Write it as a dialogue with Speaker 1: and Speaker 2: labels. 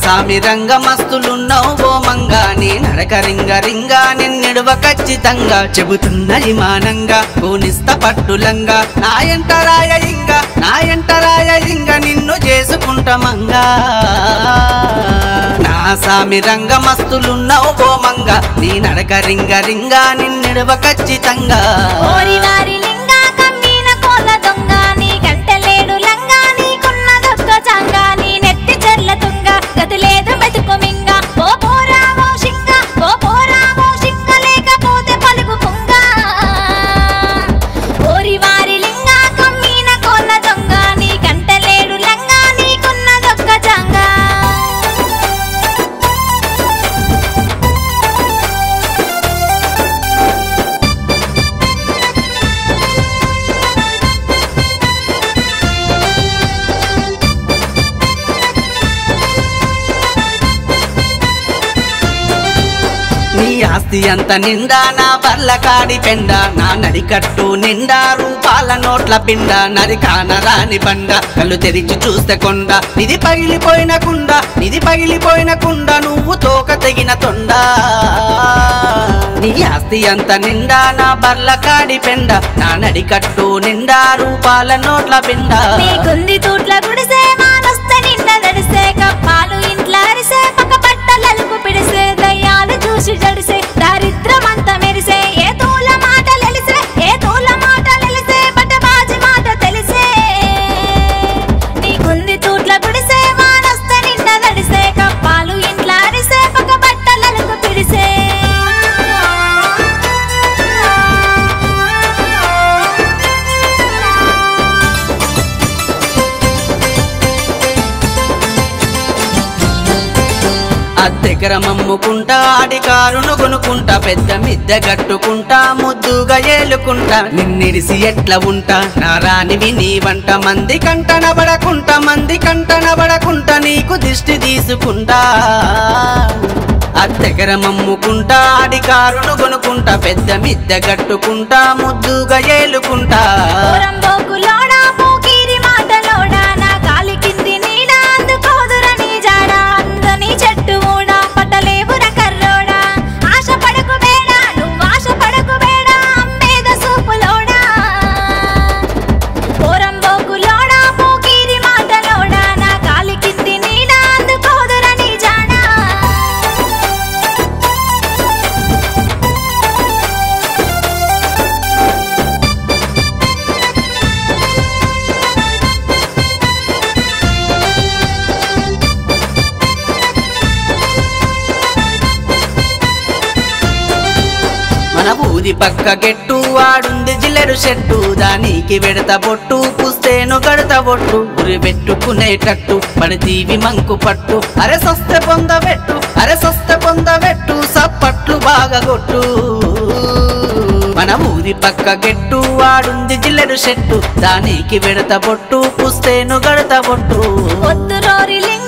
Speaker 1: సామి రంగ మస్తులున్నావు ఓ మంగా నీ నడక రింగ రింగా నిన్నిడువ ఖచ్చితంగా చెబుతున్నది మానంగా కోనిస్త పట్టులంగా నా ఎంట రాయ ఇంగ నా ఎంట రాయ ఇంగ నిన్ను చేసుకుంటమంగా నా సామి రంగ మస్తులున్నావు ఓ మంగా నీ నడక రింగ రింగా నిన్నిడువ ఖచ్చితంగా
Speaker 2: ఓరి వారి లింగా కమ్మిన కోల దొంగ నీ కట్టలేడు లంగా నీకున్నదొక్క చంగ నీ నెత్తి చెర్ల తుంగ గతి లేదు మెతుకు మింగ ఓ పోరావో షింగ ఓ పోరావో షింగ లేకపోతే పలుకు పుంగ ఓరి వారి లింగా కమ్మిన కోల దొంగ నీ కంటలేడు లంగా నీకున్నదొక్క చంగ
Speaker 1: నీ ఆస్తి అంత నిండా నా బర్ల కాడి పెండ నా నడికట్టు నిండా రూపాల నోట్ల పిండ నరికాన రాని బండ కళ్ళు తెరిచి చూస్తే కొండ నిధి పగిలిపోయిన కుండ నిధి పగిలిపోయిన కుండ నువ్వు తోక తెగిన తొండ నీ ఆస్తి అంత నిండా నా బర్ల కాడి పెండ నా నడికట్టు నిండా రూపాల నోట్ల పిండ
Speaker 2: నీకుంది తూట్ల గుడిసే మానొస్తే నిండ నడిసే కప్పాలు ఇంట్ల అరిసే పక్క బట్టలకు పిడిసే దయ్యాలు చూసి జడిసే దారిద్రమంత మెరిసే ఏ తూల మాట లెలిసే ఏ తూల మాట లెలిసే బట్ట బాజి మాట తెలిసే నీకుంది తూట్ల గుడిసే మానొస్తే నిండ నడిసే కప్పాలు ఇంట్ల అరిసే పక్క బట్టలకు పిడిసే
Speaker 1: అద్దెకరం అమ్ముకుంటా ఆడి కారును కొనుక్కుంటా పెద్ద మిద్దె కట్టుకుంటా ముద్దుగా ఏలుకుంటా నిన్నిడిసి ఎట్లా ఉంటా నా రానివి నీ వంట మంది కంటన పడకుంటా మంది కంటన పడకుంటా నీకు దిష్టి తీసుకుంటా అద్దెకరం అమ్ముకుంటా ఆడి కారును కొనుక్కుంటా పెద్ద మిద్దె కట్టుకుంటా ముద్దుగా ఏలుకుంటా
Speaker 2: పోరంబోకులోడా పోకిరి మాటలోడా నా కాలి కింది నీడ అందుకోదురని జాడా అందని చెట్టు ఊడా పట్టలేవుర కర్రోడా ఆశ పడకు బేడా నువ్వు ఆశ పడకు బేడా అమ్మేద సూపులోడా పోరంబోకులోడా పోకిరి మాటలోడా నా కాలి కింది నీడ అందుకోదురని జాడా
Speaker 1: మన ఊరి పక్క గెట్టు వాడుంది జిల్లెడు చెట్టు దానికి వెడత బొట్టు పుస్తేను గడత బొట్టు ఉరి పెట్టుకునేటట్టు పడితీవి మంకు పట్టు అరే సస్తే పొందబెట్టు అరే సస్తే పొందబెట్టు సప్పట్లు బాగా కొట్టు మన ఊరి పక్క గెట్టు వాడుంది జిల్లెడు చెట్టు దానికి వెడత బొట్టు పుస్తేను గడత బొట్టు
Speaker 2: ఒత్తురోరి లింగ